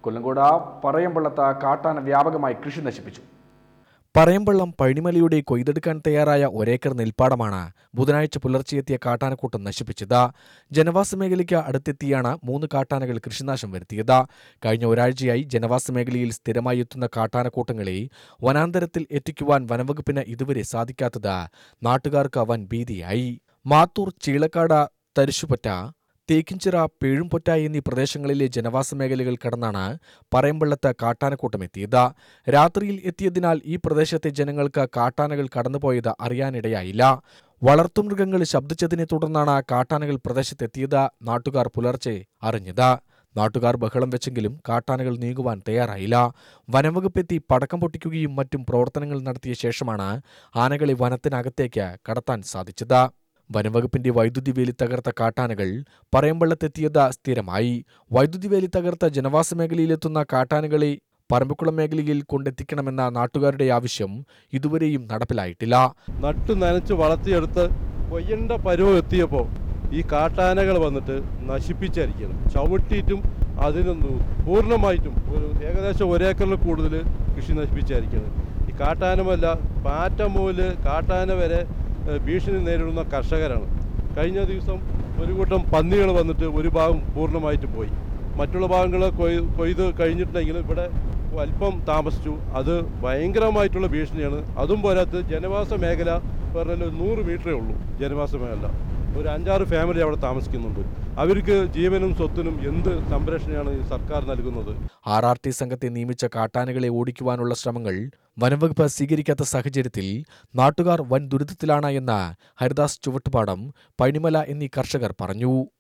കൊല്ലങ്കോട് പറയമ്പള്ളത്ത് കാട്ടാന വ്യാപകമായി കൃഷി നശിപ്പിച്ചു പറയമ്പള്ളം പഴിനിമലയുടെ കൊയ്തെടുക്കാൻ തയ്യാറായ ഒരേക്കർ നെൽപ്പാടമാണ് ബുധനാഴ്ച പുലർച്ചെത്തിയ കാട്ടാനക്കൂട്ടം നശിപ്പിച്ചത് ജനവാസ മേഖലയ്ക്ക് അടുത്തെത്തിയാണ് മൂന്ന് കാട്ടാനകൾ കൃഷിനാശം വരുത്തിയത് കഴിഞ്ഞ ഒരാഴ്ചയായി ജനവാസ മേഖലയിൽ സ്ഥിരമായി എത്തുന്ന കാട്ടാനക്കൂട്ടങ്ങളെ വനാന്തരത്തിൽ എത്തിക്കുവാൻ വനംവകുപ്പിന് ഇതുവരെ സാധിക്കാത്തത് നാട്ടുകാർക്ക് വൻ ഭീതിയായി മാത്തൂർ ചീളക്കാട് തരിശുപറ്റ തേക്കിൻചിറ പേഴുംപൊറ്റ എന്നീ പ്രദേശങ്ങളിലെ ജനവാസ മേഖലകൾ കടന്നാണ് പറയമ്പള്ളത്ത് കാട്ടാനക്കൂട്ടം എത്തിയത് രാത്രിയിൽ എത്തിയതിനാൽ ഈ പ്രദേശത്തെ ജനങ്ങൾക്ക് കാട്ടാനകൾ കടന്നുപോയത് അറിയാനിടയായില്ല വളർത്തുമൃഗങ്ങൾ ശബ്ദിച്ചതിനെ തുടർന്നാണ് കാട്ടാനകൾ പ്രദേശത്തെത്തിയത് നാട്ടുകാർ പുലർച്ചെ അറിഞ്ഞത് നാട്ടുകാർ ബഹളം വെച്ചെങ്കിലും കാട്ടാനകൾ നീങ്ങുവാൻ തയ്യാറായില്ല വനംവകുപ്പെത്തി പടക്കം പൊട്ടിക്കുകയും മറ്റും പ്രവർത്തനങ്ങൾ നടത്തിയ ശേഷമാണ് ആനകളെ വനത്തിനകത്തേക്ക് കടത്താൻ സാധിച്ചത് വനംവകുപ്പിന്റെ വൈദ്യുതി വേലി തകർത്ത കാട്ടാനകൾ പറയമ്പള്ളത്തെത്തിയത് സ്ഥിരമായി വൈദ്യുതി വേലി തകർത്ത ജനവാസ മേഖലയിലെത്തുന്ന കാട്ടാനകളെ പറമ്പിക്കുളം മേഖലയിൽ കൊണ്ടെത്തിക്കണമെന്ന നാട്ടുകാരുടെ ആവശ്യം ഇതുവരെയും നടപ്പിലായിട്ടില്ല നട്ടു നനച്ച് വളർത്തിയെടുത്ത് കൊയ്യേണ്ട പരുവം എത്തിയപ്പോൾ ഈ കാട്ടാനകൾ വന്നിട്ട് നശിപ്പിച്ചായിരിക്കണം ചവിട്ടിയിട്ടും അതിന് നു- പൂർണ്ണമായിട്ടും ഒരു ഏകദേശം ഒരേക്കറിൽ കൂടുതൽ കൃഷി നശിപ്പിച്ചായിരിക്കണം ഈ കാട്ടാനമല്ല പാറ്റ മുതൽ കാട്ടാന വരെ ഏഹ്, ഭീഷണി നേരിടുന്ന കർഷകരാണ് കഴിഞ്ഞ ദിവസം ഒരു കൂട്ടം പന്നികൾ വന്നിട്ട് ഒരു ഭാഗം പൂർണ്ണമായിട്ട് പോയി മറ്റുള്ള ഭാഗങ്ങൾ കൊയ് കൊയ്ത് കഴിഞ്ഞിട്ടുണ്ടെങ്കിൽ ഇവിടെ അല്പം താമസിച്ചു അത് ഭയങ്കരമായിട്ടുള്ള ഭീഷണിയാണ് അതും പോരാത്ത് ജനവാസ മേഖല പറഞ്ഞാൽ ഒരു നൂറ് മീറ്ററേ ഉള്ളൂ ജനവാസ മേഖല ഒരു അഞ്ചാറ് ഫാമിലി അവിടെ താമസിക്കുന്നുണ്ട് അവർക്ക് ജീവനും സ്വത്തിനും എന്ത് സംരക്ഷണയാണ് ഈ സർക്കാർ നൽകുന്നത് ആർ ആർ ടി സംഘത്തെ നിയമിച്ച കാട്ടാനകളെ ഓടിക്കുവാനുള്ള ശ്രമങ്ങൾ വനംവകുപ്പ് സ്വീകരിക്കാത്ത സാഹചര്യത്തിൽ നാട്ടുകാർ വൻ ദുരിതത്തിലാണ് എന്ന് ഹരിദാസ് ചുവട്ടുപാടം പഴിനിമല എന്നീ കർഷകർ പറഞ്ഞു